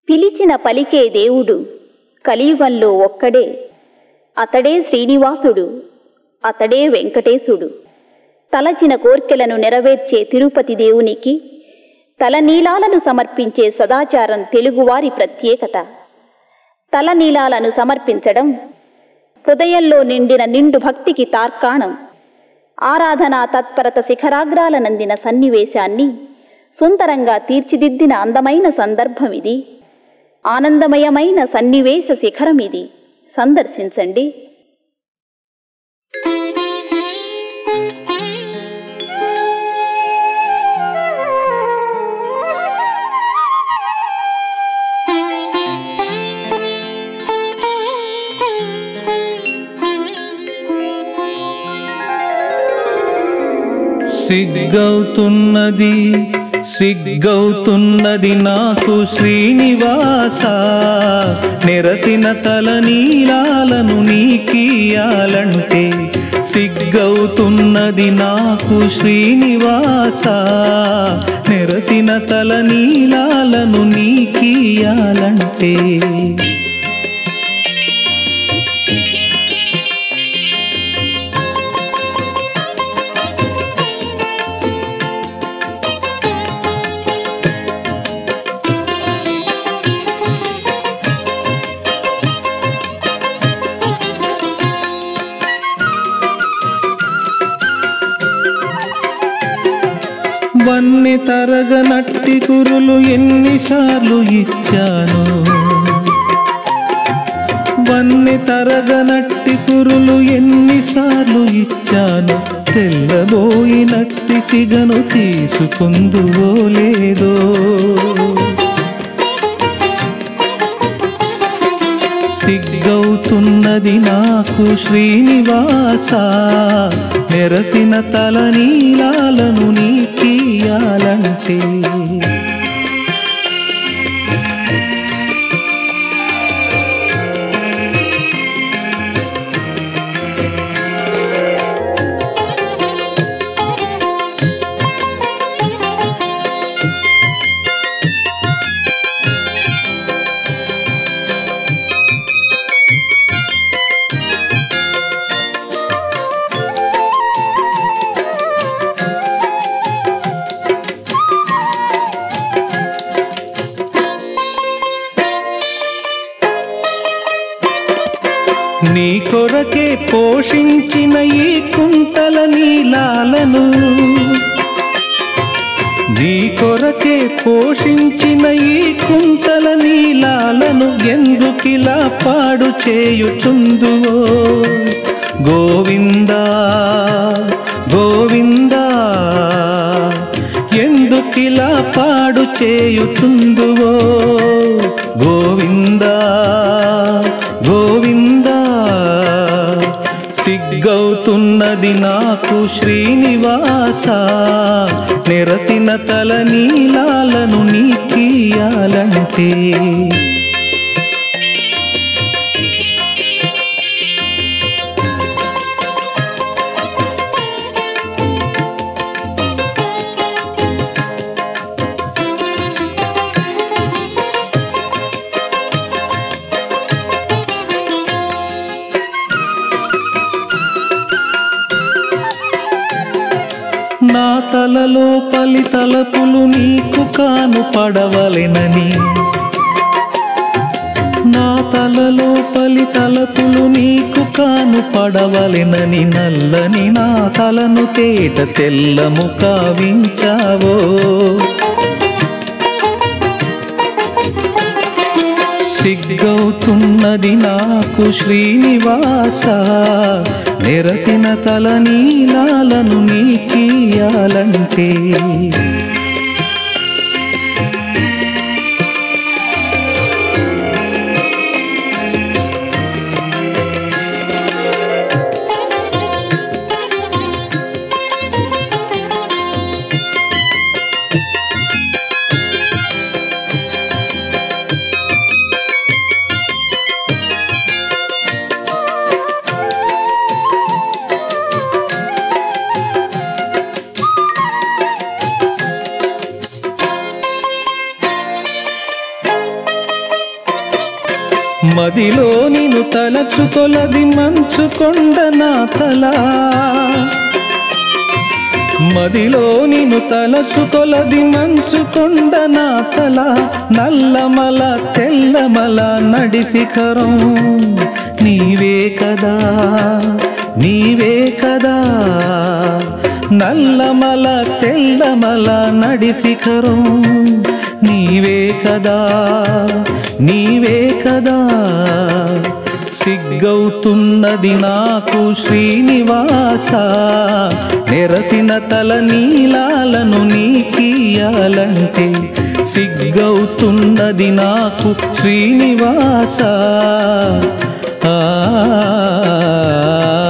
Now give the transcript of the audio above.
పిలిచిన పలికే దేవుడు కలియుగంలో ఒక్కడే అతడే శ్రీనివాసుడు అతడే వెంకటేశుడు తలచిన కోర్కెలను నెరవేర్చే తిరుపతి దేవునికి తలనీలాలను సమర్పించే సదాచారం తెలుగువారి ప్రత్యేకత తలనీలాలను సమర్పించడం హృదయంలో నిండిన నిండు భక్తికి తార్కాణం ఆరాధనా తత్పరత శిఖరాగ్రాలనందిన సన్నివేశాన్ని సుందరంగా తీర్చిదిద్దిన అందమైన సందర్భం ఇది ఆనందమయమైన సన్నివేశ శిఖరం ఇది సందర్శించండి సిగ్గవుతున్నది సిగ్గవుతున్నది నాకు శ్రీనివాస నెరసిన తల నీలాలను నీకియాలంటే సిగ్గవుతున్నది నాకు శ్రీనివాస నెరసిన తల నీలాలను నీకియాలంటే వన్నె తరగనట్టి కురులు ఎన్నిసార్లు ఇచ్చాను వన్నె తరగనట్టి కురులు ఎన్నిసార్లు ఇచ్చాను తెల్లబోయినట్టి సిగను తీసుకుందువో లేదో సిగ్గవుతున్నది నాకు శ్రీనివాస నెరసిన తల నీలాలను నీకియాలంటే నీ కొరకే పోషించిన ఈ కుంతల నీలాలను నీ కొరకే పోషించిన ఈ కుంతల నీలాలను ఎందుకిలా పాడు చేయుచుందువో గోవిందా గోవిందా ఎందుకిలా పాడు చేయుచుందువో గోవిందా గోవిందా సిగ్గవుతున్నది నాకు శ్రీనివాస నెరసిన తల నీలాలను నీకియాలంటే నా తలలో పలి తలపులు నీకు కాను పడవలెనని నా తలలో పలి తలపులు నీకు కాను పడవలెనని నల్లని నా తలను తేట తెల్లము కావించావో సిగ్గవుతున్నది నాకు శ్రీనివాస నెరసిన తల నీలాలను నీకియాలంటే మదిలో నిన్ను తలచుకొలది మంచుకొండ నా తల మదిలో నిన్ను తలచుకొలది మంచుకొండ నా తల నల్లమల తెల్లమల నడిశిఖరం నీవే కదా నీవే కదా నల్లమల తెల్లమల నడిశిఖరం నీవే కదా నీవే కదా సిగ్గవుతున్నది నాకు శ్రీనివాస నెరసిన తల నీలాలను నీకియాలంటే సిగ్గవుతున్నది నాకు శ్రీనివాస ఆ